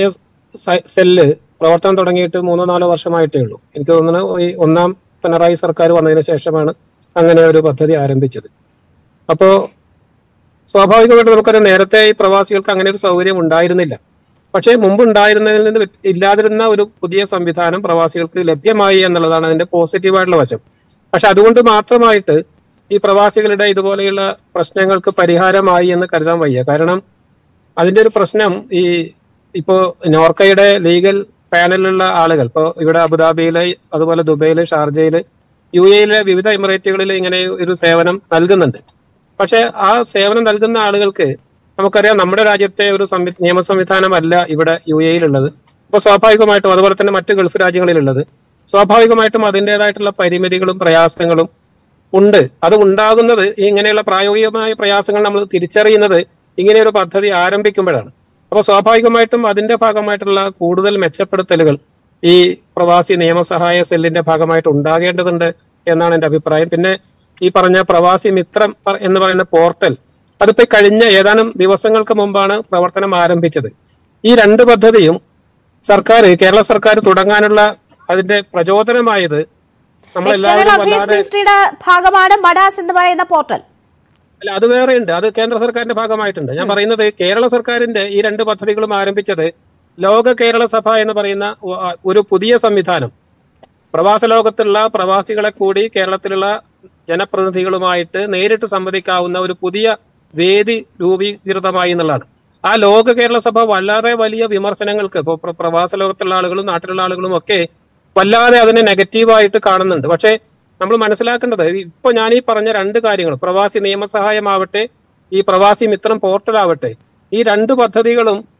സ- സെല്ല് പ്രവർത്തനം തുടങ്ങിയിട്ട് മൂന്നോ നാലോ വർഷമായിട്ടേ ഉള്ളൂ എനിക്ക് തോന്നുന്നു ഈ ഒന്നാം പിണറായി സർക്കാർ വന്നതിന് ശേഷമാണ് അങ്ങനെ ഒരു പദ്ധതി ആരംഭിച്ചത് അപ്പോ സ്വാഭാവികമായിട്ട് നമുക്കറിയാം നേരത്തെ ഈ പ്രവാസികൾക്ക് അങ്ങനെ ഒരു സൗകര്യം ഉണ്ടായിരുന്നില്ല പക്ഷേ മുമ്പ് ഉണ്ടായിരുന്നതിൽ നിന്ന് വ്യത്- ഇല്ലാതിരുന്ന ഒരു പുതിയ സംവിധാനം പ്രവാസികൾക്ക് ലഭ്യമായി എന്നുള്ളതാണ് അതിന്റെ പോസിറ്റീവായിട്ടുള്ള വശം പക്ഷെ അതുകൊണ്ട് മാത്രമായിട്ട് ഈ പ്രവാസികളുടെ ഇതുപോലെയുള്ള പ്രശ്നങ്ങൾക്ക് പരിഹാരമായി എന്ന് കരുതാൻ വയ്യ കാരണം അതിന്റെ ഒരു പ്രശ്നം ഈ ഇപ്പോ നോർക്കയുടെ ലീഗൽ പാനലിലുള്ള ആളുകൾ ഇപ്പോ ഇവിടെ അബുദാബിയിലെ അതുപോലെ ദുബൈയില് ഷാർജയില് യു എയിലെ വിവിധ എമിറേറ്റുകളിൽ ഇങ്ങനെ ഒരു സേവനം നൽകുന്നുണ്ട് പക്ഷെ ആ സേവനം നൽകുന്ന ആളുകൾക്ക് നമുക്കറിയാം നമ്മുടെ രാജ്യത്തെ ഒരു സംവി നിയമ സംവിധാനമല്ല ഇവിടെ യു എയിലുള്ളത് അപ്പൊ സ്വാഭാവികമായിട്ടും അതുപോലെ തന്നെ മറ്റ് ഗൾഫ് രാജ്യങ്ങളിലുള്ളത് സ്വാഭാവികമായിട്ടും അതിൻ്റെതായിട്ടുള്ള പരിമിതികളും പ്രയാസങ്ങളും ഉണ്ട് അത് ഉണ്ടാകുന്നത് ഈ ഇങ്ങനെയുള്ള പ്രായോഗികമായ പ്രയാസങ്ങൾ നമ്മൾ തിരിച്ചറിയുന്നത് ഇങ്ങനെയൊരു പദ്ധതി ആരംഭിക്കുമ്പോഴാണ് അപ്പോൾ സ്വാഭാവികമായിട്ടും അതിന്റെ ഭാഗമായിട്ടുള്ള കൂടുതൽ മെച്ചപ്പെടുത്തലുകൾ ഈ പ്രവാസി നിയമസഹായ സെല്ലിന്റെ ഭാഗമായിട്ട് ഉണ്ടാകേണ്ടതുണ്ട് എന്നാണ് എന്റെ അഭിപ്രായം പിന്നെ ഈ പറഞ്ഞ പ്രവാസി മിത്രം പ- എന്ന് പറയുന്ന പോർട്ടൽ അതിപ്പോ ഈ കഴിഞ്ഞ ഏതാനും ദിവസങ്ങൾക്ക് മുമ്പാണ് പ്രവർത്തനം ആരംഭിച്ചത് ഈ രണ്ട് പദ്ധതിയും സർക്കാർ കേരള സർക്കാർ തുടങ്ങാനുള്ള അതിന്റെ പ്രചോദനമായത് എക്സ്റ്റേണൽ നമ്മളെല്ലാവരും അഫയേഴ്സ് വല്ലാതെ മിനിസ്ട്രിയുടെ ഭാഗമാണ് മഡാസ് എന്ന് പറയുന്ന പോർട്ടൽ അല്ല അത് വേറെ ഉണ്ട് അത് കേന്ദ്ര സർക്കാരിന്റെ ഭാഗമായിട്ടുണ്ട് ഞാൻ പറയുന്നത് കേരള സർക്കാരിന്റെ ഈ രണ്ട് പദ്ധതികളും ആരംഭിച്ചത് ലോക കേരള സഭ എന്ന് പറയുന്ന ഒ- ഒരു പുതിയ സംവിധാനം പ്രവാസ ലോകത്തുള്ള പ്രവാസികളെ കൂടി കേരളത്തിലുള്ള ജനപ്രതിനിധികളുമായിട്ട് നേരിട്ട് സംവദിക്കാവുന്ന ഒരു പുതിയ വേദി രൂപീകൃതമായി എന്നുള്ളതാണ് ആ ലോക കേരള സഭ വല്ലാതെ വലിയ വിമർശനങ്ങൾക്ക് ഇപ്പോൾ പ്ര- പ്രവാസ ലോകത്തുള്ള ആളുകളും നാട്ടിലുള്ള ആളുകളും ഒക്കെ വല്ലാതെ അതിനെ നെഗറ്റീവായിട്ട് കാണുന്നുണ്ട് പക്ഷേ നമ്മൾ മനസ്സിലാക്കേണ്ടത് ഇപ്പൊ ഞാൻ ഈ പറഞ്ഞ രണ്ട് കാര്യങ്ങൾ പ്രവാസി നിയമസഹായമാവട്ടെ ഈ പ്രവാസി മിത്രം പോർട്ടലാവട്ടെ ഈ രണ്ട് പദ്ധതികളും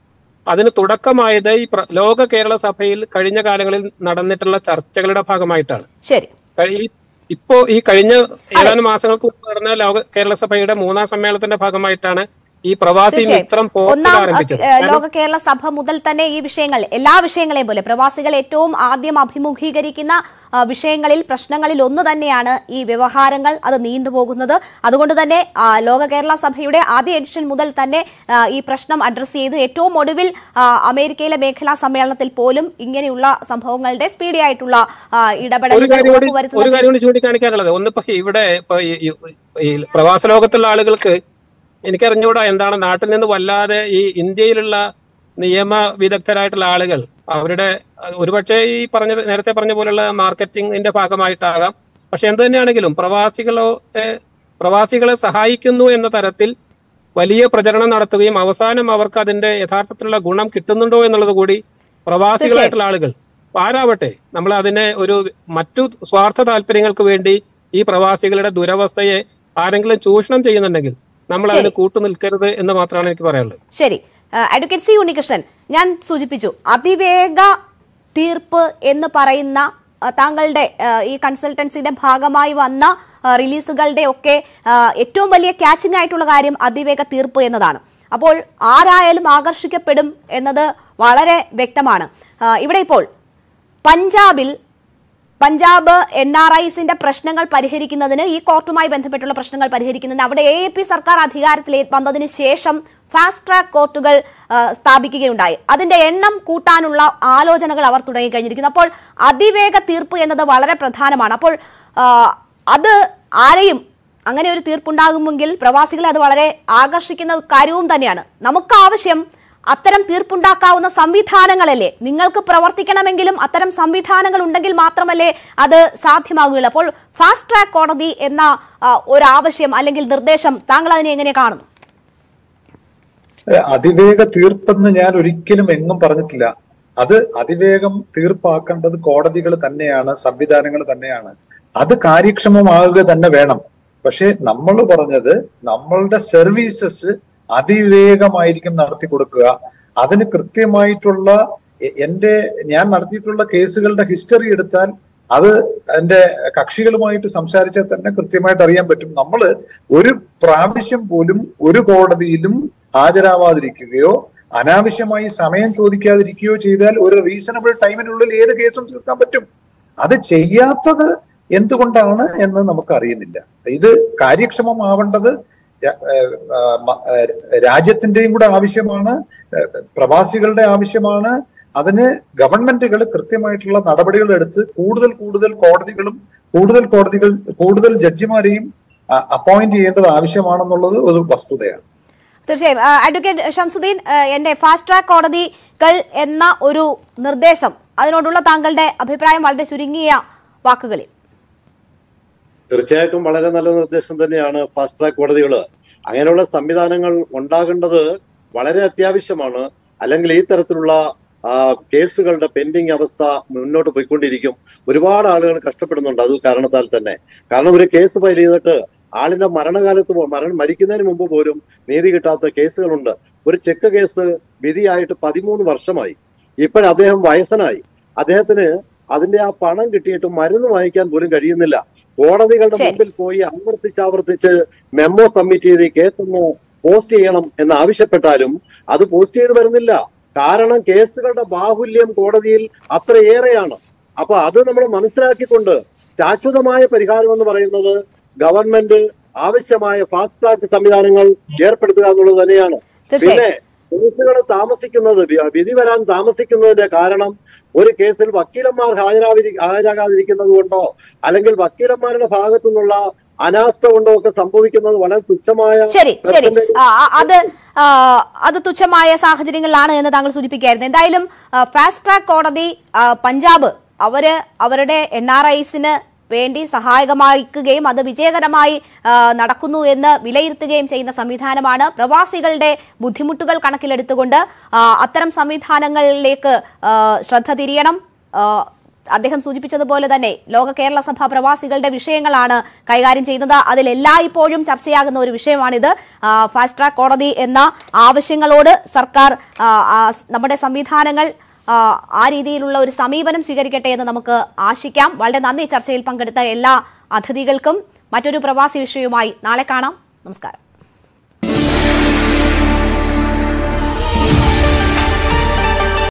അതിന് തുടക്കമായത് ഈ പ്ര- ലോക കേരള സഭയിൽ കഴിഞ്ഞ കാലങ്ങളിൽ നടന്നിട്ടുള്ള ചർച്ചകളുടെ ഭാഗമായിട്ടാണ് ശരി കഴി- ഈ- ഇപ്പോ ഈ കഴിഞ്ഞ ഏതാനും മാസങ്ങൾക്ക് മുമ്പ് നടന്ന ലോക കേരള സഭയുടെ മൂന്നാം സമ്മേളനത്തിന്റെ ഭാഗമായിട്ടാണ് ഈ പ്രവാസി തീർച്ചയായും മിത്രം പോർട്ടൽ ഒന്നാം ആരംഭിച്ചത് ഏഹ്, ലോക കേരള സഭ മുതൽ തന്നെ ഈ വിഷയങ്ങൾ എല്ലാ വിഷയങ്ങളെയും പോലെ പ്രവാസികൾ ഏറ്റവും ആദ്യം അഭിമുഖീകരിക്കുന്ന ആ, വിഷയങ്ങളിൽ പ്രശ്നങ്ങളിൽ ഒന്ന് തന്നെയാണ് ഈ വ്യവഹാരങ്ങൾ അത് നീണ്ടുപോകുന്നത് അതുകൊണ്ട് തന്നെ ആ, ലോക കേരള സഭയുടെ ആദ്യ എഡിഷൻ മുതൽ തന്നെ ആ, ഈ പ്രശ്നം അഡ്രസ് ചെയ്തു ഏറ്റവും ഒടുവിൽ ആ, അമേരിക്കയിലെ മേഖലാ സമ്മേളനത്തിൽ പോലും ഇങ്ങനെയുള്ള സംഭവങ്ങളുടെ സ്പീഡി ആയിട്ടുള്ള ആ, ഒരു ഇടപെടലുകൾ കാര്യം കൂടി ഒരു ഉറപ്പുവരുത്തുന്നത് കാര്യം കൂടി ചൂണ്ടിക്കാണിക്കാനുള്ളത് ഒന്നിപ്പോ ഇവിടെ ഇപ്പൊ ഈ- ഈ- ഈ പ്രവാസ ലോകത്തുള്ള ആളുകൾക്ക് എനിക്കറിഞ്ഞൂടാ എന്താണ് നാട്ടിൽ നിന്ന് വല്ലാതെ ഈ ഇന്ത്യയിലുള്ള നിയമ വിദഗ്ധരായിട്ടുള്ള ആളുകൾ അവരുടെ അഹ് ഒരുപക്ഷെ ഈ പറഞ്ഞ നേരത്തെ പറഞ്ഞ പോലുള്ള മാർക്കറ്റിംഗിന്റെ ഭാഗമായിട്ടാകാം പക്ഷെ എന്ത് തന്നെയാണെങ്കിലും പ്രവാസികളോ ഏഹ്, പ്രവാസികളെ സഹായിക്കുന്നു എന്ന തരത്തിൽ വലിയ പ്രചരണം നടത്തുകയും അവസാനം അവർക്ക് അതിന്റെ യഥാർത്ഥത്തിലുള്ള ഗുണം കിട്ടുന്നുണ്ടോ എന്നുള്ളത് കൂടി പ്രവാസികളായിട്ടുള്ള ആളുകൾ അപ്പൊ ആരാവട്ടെ നമ്മൾ അതിനെ ഒരു മറ്റു സ്വാർത്ഥ താല്പര്യങ്ങൾക്ക് വേണ്ടി ഈ പ്രവാസികളുടെ ദുരവസ്ഥയെ ആരെങ്കിലും ചൂഷണം ചെയ്യുന്നുണ്ടെങ്കിൽ നമ്മൾ അതിന് കൂട്ടു നിൽക്കരുത് എന്ന് മാത്രമാണ് എനിക്ക് പറയാനുള്ളത് ശരി ആ, അഡ്വക്കേറ്റ് സി ഉണ്ണികൃഷ്ണൻ ഞാൻ സൂചിപ്പിച്ചു അതിവേഗ തീർപ്പ് എന്ന് പറയുന്ന ആ, താങ്കളുടെ ആ, ഈ കൺസൾട്ടൻസിയുടെ ഭാഗമായി വന്ന ആ, റിലീസുകളുടെ ഒക്കെ ആ, ഏറ്റവും വലിയ ക്യാച്ചിങ് ആയിട്ടുള്ള കാര്യം അതിവേഗ തീർപ്പ് എന്നതാണ് അപ്പോൾ ആരായാലും ആകർഷിക്കപ്പെടും എന്നത് വളരെ വ്യക്തമാണ് ആ, ഇവിടെ ഇപ്പോൾ പഞ്ചാബിൽ പഞ്ചാബ് എൻ ആർ ഐസിന്റെ പ്രശ്നങ്ങൾ പരിഹരിക്കുന്നതിന് ഈ കോർട്ടുമായി ബന്ധപ്പെട്ടുള്ള പ്രശ്നങ്ങൾ പരിഹരിക്കുന്നതിന് അവിടെ എ പി സർക്കാർ അധികാരത്തിൽ വന്നതിന് ശേഷം ഫാസ്റ്റ് ട്രാക്ക് കോർട്ടുകൾ ആ, സ്ഥാപിക്കുകയുണ്ടായി അതിന്റെ എണ്ണം കൂട്ടാനുള്ള ആലോചനകൾ അവർ തുടങ്ങി കഴിഞ്ഞിരിക്കുന്നു അപ്പോൾ അതിവേഗ തീർപ്പ് എന്നത് വളരെ പ്രധാനമാണ് അപ്പോൾ ആ, അത് ആരെയും അങ്ങനെ ഒരു തീർപ്പുണ്ടാകുമെങ്കിൽ പ്രവാസികളെ അത് വളരെ ആകർഷിക്കുന്ന കാര്യവും തന്നെയാണ് നമുക്ക് ആവശ്യം അത്തരം തീർപ്പുണ്ടാക്കാവുന്ന സംവിധാനങ്ങളല്ലേ നിങ്ങൾക്ക് പ്രവർത്തിക്കണമെങ്കിലും അത്തരം സംവിധാനങ്ങൾ ഉണ്ടെങ്കിൽ മാത്രമല്ലേ അത് സാധ്യമാകുകയുള്ളൂ അപ്പോൾ ഫാസ്റ്റ് ട്രാക്ക് കോടതി എന്ന ആ, ഒരു ആവശ്യം അല്ലെങ്കിൽ നിർദ്ദേശം താങ്കൾ അതിനെ എങ്ങനെ കാണുന്നു ഏഹ് അതിവേഗ തീർപ്പെന്ന് ഞാൻ ഒരിക്കലും എങ്ങും പറഞ്ഞിട്ടില്ല അത് അതിവേഗം തീർപ്പാക്കേണ്ടത് കോടതികൾ തന്നെയാണ് സംവിധാനങ്ങൾ തന്നെയാണ് അത് കാര്യക്ഷമമാവുക തന്നെ വേണം പക്ഷെ നമ്മൾ പറഞ്ഞത് നമ്മളുടെ സർവീസസ് അതിവേഗമായിരിക്കും നടത്തി കൊടുക്കുക അതിന് കൃത്യമായിട്ടുള്ള എ- എന്റെ ഞാൻ നടത്തിയിട്ടുള്ള കേസുകളുടെ ഹിസ്റ്ററി എടുത്താൽ അത് എന്റെ കക്ഷികളുമായിട്ട് സംസാരിച്ചാൽ തന്നെ കൃത്യമായിട്ട് അറിയാൻ പറ്റും നമ്മൾ ഒരു പ്രാവശ്യം പോലും ഒരു കോടതിയിലും ഹാജരാവാതിരിക്കുകയോ അനാവശ്യമായി സമയം ചോദിക്കാതിരിക്കുകയോ ചെയ്താൽ ഒരു റീസണബിൾ ടൈമിനുള്ളിൽ ഏത് കേസും തീർക്കാൻ പറ്റും അത് ചെയ്യാത്തത് എന്തുകൊണ്ടാണ് എന്ന് നമുക്ക് അറിയുന്നില്ല ഇത് കാര്യക്ഷമമാവേണ്ടത് ര- ഏഹ് ആഹ് മ- ഏഹ് രാജ്യത്തിന്റെയും കൂടെ ആവശ്യമാണ് ഏഹ് പ്രവാസികളുടെ ആവശ്യമാണ് അതിന് ഗവൺമെന്റുകൾ കൃത്യമായിട്ടുള്ള നടപടികൾ എടുത്ത് കൂടുതൽ കൂടുതൽ കോടതികളും കൂടുതൽ കോടതികൾ കൂടുതൽ ജഡ്ജിമാരെയും അപ്പോയിന്റ് ചെയ്യേണ്ടത് ആവശ്യമാണെന്നുള്ളത് ഒരു വസ്തുതയാണ് തീർച്ചയായും ആ, അഡ്വക്കേറ്റ് ഷംസുദ്ദീൻ ആ, എന്റെ ഫാസ്റ്റ് ട്രാക്ക് കോടതികൾ എന്ന ഒരു നിർദ്ദേശം അതിനോടുള്ള താങ്കളുടെ അഭിപ്രായം വളരെ ചുരുങ്ങിയ വാക്കുകളിൽ തീർച്ചയായിട്ടും വളരെ നല്ല നിർദ്ദേശം തന്നെയാണ് ഫാസ്റ്റ് ട്രാക്ക് കോടതികൾ അങ്ങനെയുള്ള സംവിധാനങ്ങൾ ഉണ്ടാകേണ്ടത് വളരെ അത്യാവശ്യമാണ് അല്ലെങ്കിൽ ഈ തരത്തിലുള്ള ആ, കേസുകളുടെ പെൻഡിങ് അവസ്ഥ മുന്നോട്ട് പോയിക്കൊണ്ടിരിക്കും ഒരുപാട് ആളുകൾ കഷ്ടപ്പെടുന്നുണ്ട് അത് കാരണത്താൽ തന്നെ കാരണം ഒരു കേസ് ഫയൽ ചെയ്തിട്ട് ആളിന്റെ മരണകാലത്ത് പോ- മരണം മരിക്കുന്നതിന് മുമ്പ് പോലും നീതി കിട്ടാത്ത കേസുകളുണ്ട് ഒരു ചെക്ക് കേസ് വിധിയായിട്ട് പതിമൂന്ന് വർഷമായി ഇപ്പോൾ അദ്ദേഹം വയസ്സനായി അദ്ദേഹത്തിന് അതിന്റെ ആ പണം കിട്ടിയിട്ട് മരുന്ന് വാങ്ങിക്കാൻ പോലും കഴിയുന്നില്ല കോടതികളുടെ ശരി. മുമ്പിൽ പോയി ആവർത്തിച്ച് ആവർത്തിച്ച് മെമ്മോ സബ്മിറ്റ് ചെയ്ത് ഈ കേസ് ഒന്ന് പോസ്റ്റ് ചെയ്യണം എന്ന് ആവശ്യപ്പെട്ടാലും അത് പോസ്റ്റ് ചെയ്ത് വരുന്നില്ല കാരണം കേസുകളുടെ ബാഹുല്യം കോടതിയിൽ അത്രയേറെയാണ് അപ്പൊ അത് നമ്മൾ മനസ്സിലാക്കിക്കൊണ്ട് ശാശ്വതമായ പരിഹാരം എന്ന് പറയുന്നത് ഗവൺമെന്റ് ആവശ്യമായ ഫാസ്റ്റ് ട്രാക്ക് സംവിധാനങ്ങൾ ഏർപ്പെടുത്തുക എന്നുള്ളത് തന്നെയാണ് തീർച്ചയായും പിന്നെ കേസുകൾ താമസിക്കുന്നത് വി- വിധി വരാൻ താമസിക്കുന്നതിന്റെ കാരണം ഒരു കേസിൽ വക്കീലന്മാർ ഹാജരാവിരി ഹാജരാകാതിരിക്കുന്നത് കൊണ്ടോ അല്ലെങ്കിൽ വക്കീലന്മാരുടെ ഭാഗത്തു നിന്നുള്ള അനാസ്ഥ കൊണ്ടോ ഒക്കെ സംഭവിക്കുന്നത് വളരെ തുച്ഛമായ ശരി ശരി percentage ആ, ആ, അത് ആ, അത് തുച്ഛമായ സാഹചര്യങ്ങളിലാണ് എന്ന് താങ്കൾ സൂചിപ്പിക്കുകയായിരുന്നു എന്തായാലും ആ, ഫാസ്റ്റ് ട്രാക്ക് കോടതി ആ, പഞ്ചാബ് അവര് അവരുടെ എൻ ആർ ഐസിന് വേണ്ടി സഹായകമാക്കുകയും അത് വിജയകരമായി ആ, നടക്കുന്നു എന്ന് വിലയിരുത്തുകയും ചെയ്യുന്ന സംവിധാനമാണ് പ്രവാസികളുടെ ബുദ്ധിമുട്ടുകൾ കണക്കിലെടുത്തുകൊണ്ട് ആ, അത്തരം സംവിധാനങ്ങളിലേക്ക് ആ, ശ്രദ്ധ തിരിയണം ആ, അദ്ദേഹം സൂചിപ്പിച്ചതുപോലെ തന്നെ ലോക കേരള സഭ പ്രവാസികളുടെ വിഷയങ്ങളാണ് കൈകാര്യം ചെയ്യുന്നത് അതിൽ എല്ലായ്പ്പോഴും ചർച്ചയാകുന്ന ഒരു വിഷയമാണിത് ആ, ഫാസ്റ്റ് ട്രാക്ക് കോടതി എന്ന ആവശ്യങ്ങളോട് സർക്കാർ ആ, ആ, നമ്മുടെ സംവിധാനങ്ങൾ ആ, ആ രീതിയിലുള്ള ഒരു സമീപനം സ്വീകരിക്കട്ടെ എന്ന് നമുക്ക് ആശിക്കാം വളരെ നന്ദി ചർച്ചയിൽ പങ്കെടുത്ത എല്ലാ അതിഥികൾക്കും മറ്റൊരു പ്രവാസി വിഷയവുമായി നാളെ കാണാം നമസ്കാരം